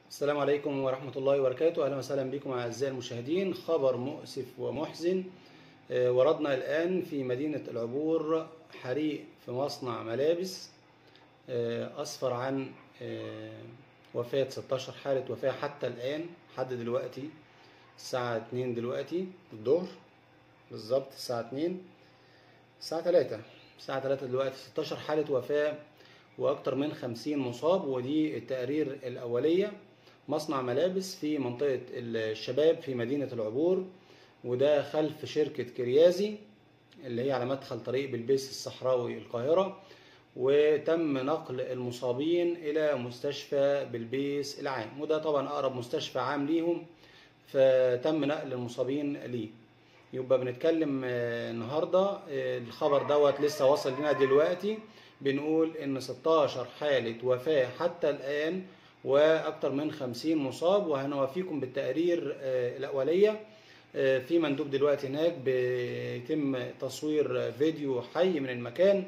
السلام عليكم ورحمة الله وبركاته أهلا وسهلا بكم أعزائي المشاهدين خبر مؤسف ومحزن آه، وردنا الآن في مدينة العبور حريق في مصنع ملابس آه، أسفر عن آه، وفاة 16 حالة وفاة حتى الآن لحد دلوقتي الساعة 2 دلوقتي الظهر بالظبط الساعة 2 الساعة 3 الساعة 3 دلوقتي 16 حالة وفاة وأكثر من 50 مصاب ودي التقارير الأولية مصنع ملابس في منطقة الشباب في مدينة العبور وده خلف شركة كريازي اللي هي على مدخل طريق بلبيس الصحراوي القاهرة وتم نقل المصابين إلى مستشفى بلبيس العام وده طبعا أقرب مستشفى عام ليهم فتم نقل المصابين ليه يبقى بنتكلم آه، النهارده آه، الخبر دوت لسه واصل لنا دلوقتي بنقول ان 16 حالة وفاة حتى الآن وأكثر من 50 مصاب وهنوافيكم بالتقارير آه، الأولية آه، في مندوب دلوقتي هناك بيتم تصوير فيديو حي من المكان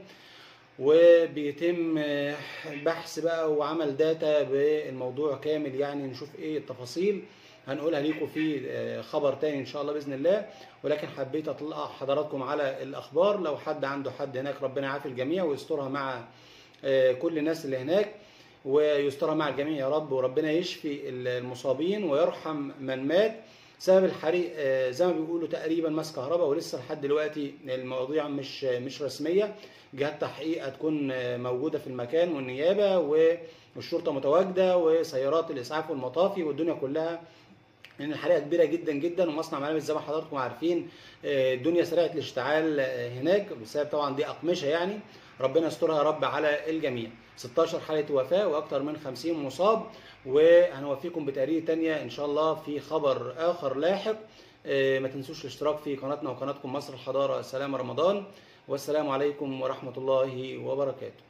وبيتم آه، بحث بقى وعمل داتا بالموضوع كامل يعني نشوف ايه التفاصيل هنقولها ليكم في آه، خبر تاني ان شاء الله باذن الله ولكن حبيت اطلع حضراتكم على الاخبار لو حد عنده حد هناك ربنا يعافي الجميع ويسترها مع آه، كل الناس اللي هناك ويسترها مع الجميع يا رب وربنا يشفي المصابين ويرحم من مات سبب الحريق آه، زي ما بيقولوا تقريبا ماس كهرباء ولسه لحد دلوقتي المواضيع مش مش رسميه جهات تحقيق هتكون آه، موجوده في المكان والنيابه والشرطه متواجده وسيارات الاسعاف والمطافي والدنيا كلها لان الحريقه كبيره جدا جدا ومصنع ملابس زي ما حضراتكم عارفين آه، الدنيا سريعه الاشتعال آه، هناك بسبب طبعا دي اقمشه يعني ربنا يسترها يا رب على الجميع 16 حاله وفاه واكثر من 50 مصاب وهنوفيكم بتقارير تانية ان شاء الله في خبر اخر لاحق آه، ما تنسوش الاشتراك في قناتنا وقناتكم مصر الحضاره سلام رمضان والسلام عليكم ورحمه الله وبركاته